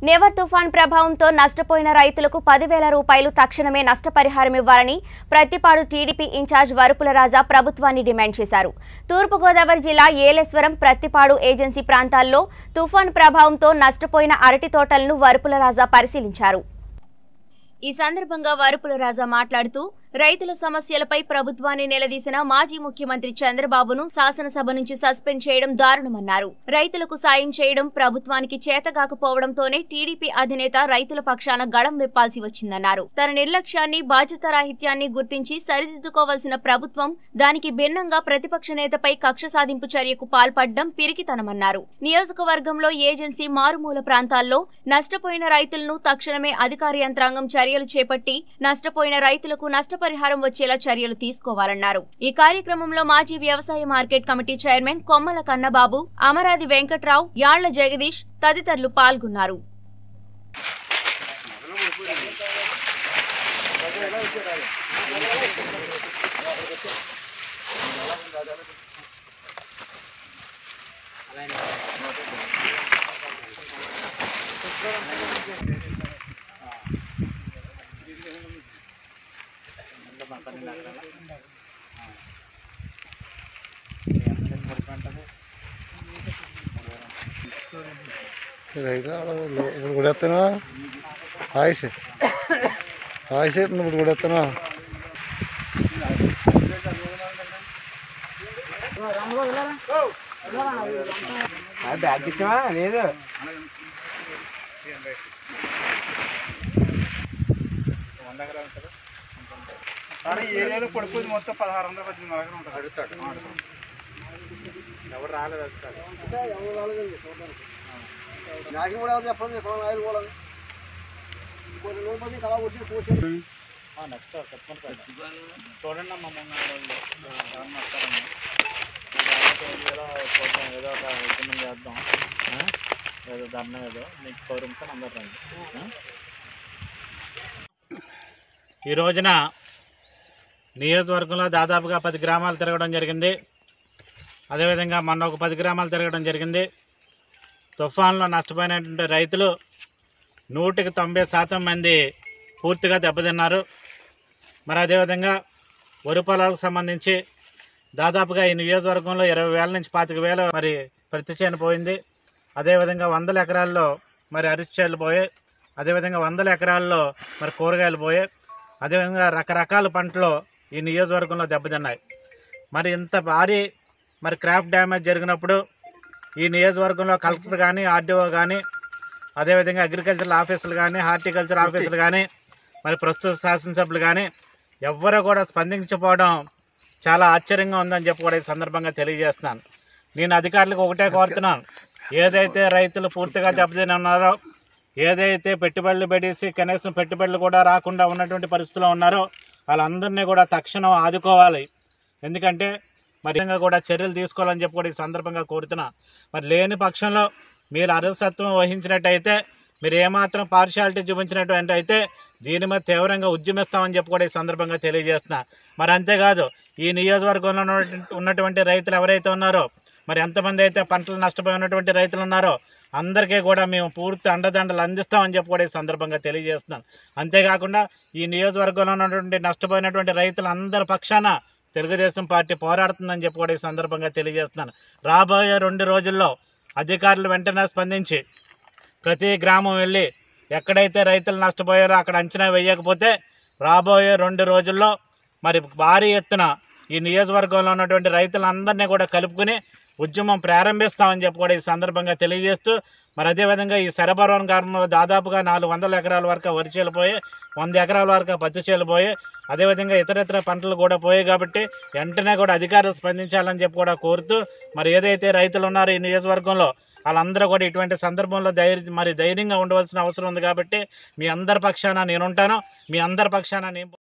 Never తుఫాన్ ప్రభావంతో నష్టపోయిన రైతులకు పదివేల రూపాయలు తక్షణమే నష్టపరిహారం ఇవ్వాలని ప్రతిపాడు టీడీపీ ఇన్ఛార్జ్ వరుపుల రాజా ప్రభుత్వాన్ని డిమాండ్ చేశారు తూర్పుగోదావరి జిల్లా ఏలేశ్వరం ప్రతిపాడు ఏజెన్సీ ప్రాంతాల్లో తుఫాన్ ప్రభావంతో నష్టపోయిన అరటి తోటలను వరుపుల రాజా పరిశీలించారు ఈ సందర్భంగా వరుపుల రాజా మాట్లాడుతూ రైతుల సమస్యలపై ప్రభుత్వాన్ని నిలదీసిన మాజీ ముఖ్యమంత్రి చంద్రబాబును శాసనసభ నుంచి సస్పెండ్ చేయడం దారుణమన్నారు రైతులకు సాయం చేయడం ప్రభుత్వానికి చేతగాకపోవడంతోనే టీడీపీ అధినేత రైతుల పక్షాన గళం విప్పాల్సి వచ్చిందన్నారు తన నిర్లక్ష్యాన్ని బాధ్యతారాహిత్యాన్ని గుర్తించి సరిదిద్దుకోవాల్సిన ప్రభుత్వం దానికి భిన్నంగా ప్రతిపక్ష నేతపై కక్ష సాధింపు చర్యకు పాల్పడడం పిరికితనమన్నారు నియోజకవర్గంలో ఏజెన్సీ మారుమూల ప్రాంతాల్లో నష్టపోయిన రైతులను తక్షణమే అధికార యంత్రాంగం చర్యలు చేపట్టి నష్టపోయిన రైతులకు నష్టపరిహారం వచ్చేలా చర్యలు తీసుకోవాలన్నారు ఈ కార్యక్రమంలో మాజీ వ్యవసాయ మార్కెట్ కమిటీ చైర్మన్ కొమ్మల కన్నబాబు అమరాది వెంకట్రావు యాళ్ల జగదీష్ తదితరులు పాల్గొన్నారు రైతు ఇప్పుడు కూడా ఎత్తానా ఆయుష్ ఆయుష్ ఇప్పుడు కూడా ఎత్తానా బ్యాగ్ ఇచ్చావా లేదు కానీ ఈ ఏరియాలో పడిపోయింది మొత్తం పదహారు వందల పద్దెనిమిది వందల ఉంటుంది అడుగుతాడు ఎవరు రాలేదు అడుగుతాడు నాకు కూడా ఎవరు చెప్పండి ఎక్కడ నాయలు కూడా కొన్ని లోపలి కళ వచ్చి కూర్చొని నెక్స్ట్ చెప్పండి చూడండి అమ్మ మొన్న వాళ్ళు ఎవరన్నా వస్తారమ్మా ఏదో చూద్దాం ఏదో ఒక ఉద్యమం చేద్దాం ఆ? ఏదో ధర్నా ఏదో మీకు కోరుకుంటాను అందరు రండి ఆ? ఈ రోజున నియోజకవర్గంలో దాదాపుగా పది గ్రామాలు తిరగడం జరిగింది అదేవిధంగా మొన్న ఒక పది గ్రామాలు తిరగడం జరిగింది తుఫాన్లో నష్టపోయినటువంటి రైతులు నూటికి తొంభై శాతం మంది పూర్తిగా దెబ్బతిన్నారు మరి అదేవిధంగా వరి పొలాలకు సంబంధించి దాదాపుగా ఈ నియోజకవర్గంలో ఇరవై వేల నుంచి పాతిక వేల మరి ప్రతి చేను పోయింది అదేవిధంగా వందల ఎకరాల్లో మరి అరటి చేలు పోయాయి అదేవిధంగా వందల ఎకరాల్లో మరి కూరగాయలు పోయాయి అదేవిధంగా రకరకాల పంటలు ఈ నియోజకవర్గంలో దెబ్బతిన్నాయి మరి ఇంత భారీ మరి క్రాప్ డ్యామేజ్ జరిగినప్పుడు ఈ నియోజకవర్గంలో కలెక్టర్ కానీ ఆర్డీఓ కానీ అదేవిధంగా అగ్రికల్చర్ ఆఫీసులు కానీ హార్టికల్చర్ ఆఫీసులు కానీ మరి ప్రస్తుత శాసనసభ్యులు కానీ ఎవ్వరూ కూడా స్పందించకపోవడం చాలా ఆశ్చర్యంగా ఉందని చెప్పి కూడా ఈ సందర్భంగా తెలియజేస్తున్నాను నేను అధికారులకు ఒకటే కోరుతున్నాను ఏదైతే రైతులు పూర్తిగా దెబ్బతిని ఉన్నారో ఏదైతే పెట్టుబడులు పెట్టేసి కనీసం పెట్టుబడులు కూడా రాకుండా ఉన్నటువంటి పరిస్థితిలో ఉన్నారో వాళ్ళందరినీ కూడా తక్షణం ఆదుకోవాలి ఎందుకంటే మరి విధంగా కూడా చర్యలు తీసుకోవాలని చెప్పి కూడా ఈ సందర్భంగా కోరుతున్నా మరి లేని పక్షంలో మీరు అరసత్వం వహించినట్టయితే మీరు ఏమాత్రం పార్షాలిటీ చూపించినటువంటి అయితే దీని మీద తీవ్రంగా ఉద్యమిస్తామని చెప్పి కూడా ఈ సందర్భంగా తెలియజేస్తున్నా మరి అంతేకాదు ఈ నియోజకవర్గంలో ఉన్నటువంటి- ఉన్నటువంటి రైతులు ఎవరైతే ఉన్నారో మరి ఎంతమంది అయితే పంటలు నష్టపోయి ఉన్నటువంటి రైతులు ఉన్నారో అందరికీ కూడా మేము పూర్తి అండదండలు అందిస్తామని చెప్పి కూడా ఈ సందర్భంగా తెలియజేస్తున్నాను అంతేకాకుండా ఈ నియోజకవర్గంలో ఉన్నటువంటి నష్టపోయినటువంటి రైతులందరి పక్షాన తెలుగుదేశం పార్టీ పోరాడుతుందని చెప్పి కూడా ఈ సందర్భంగా తెలియజేస్తున్నాను రాబోయే రెండు రోజుల్లో అధికారులు వెంటనే స్పందించి ప్రతి గ్రామం వెళ్ళి ఎక్కడైతే రైతులు నష్టపోయారో అక్కడ అంచనా వేయకపోతే రాబోయే రెండు రోజుల్లో మరి భారీ ఎత్తున ఈ నియోజకవర్గంలో ఉన్నటువంటి రైతులందరినీ కూడా కలుపుకుని ఉద్యమం ప్రారంభిస్తామని చెప్పి కూడా ఈ సందర్భంగా తెలియజేస్తూ మరి అదేవిధంగా ఈ శరభరవన్ గ్రామంలో దాదాపుగా నాలుగు వందల ఎకరాల వరకు వరి చేలు పోయి వంద ఎకరాల వరకు పత్తి చేలు పోయి అదేవిధంగా ఇతర ఇతర పంటలు కూడా పోయాయి కాబట్టి వెంటనే కూడా అధికారులు స్పందించాలని చెప్పి కూడా కోరుతూ మరి ఏదైతే రైతులు ఉన్నారో ఈ నియోజకవర్గంలో వాళ్ళందరూ కూడా ఇటువంటి సందర్భంలో ధైర్యం మరి ధైర్యంగా ఉండవలసిన అవసరం ఉంది కాబట్టి మీ అందరి పక్షాన నేనుంటాను మీ అందరి పక్షాన నేను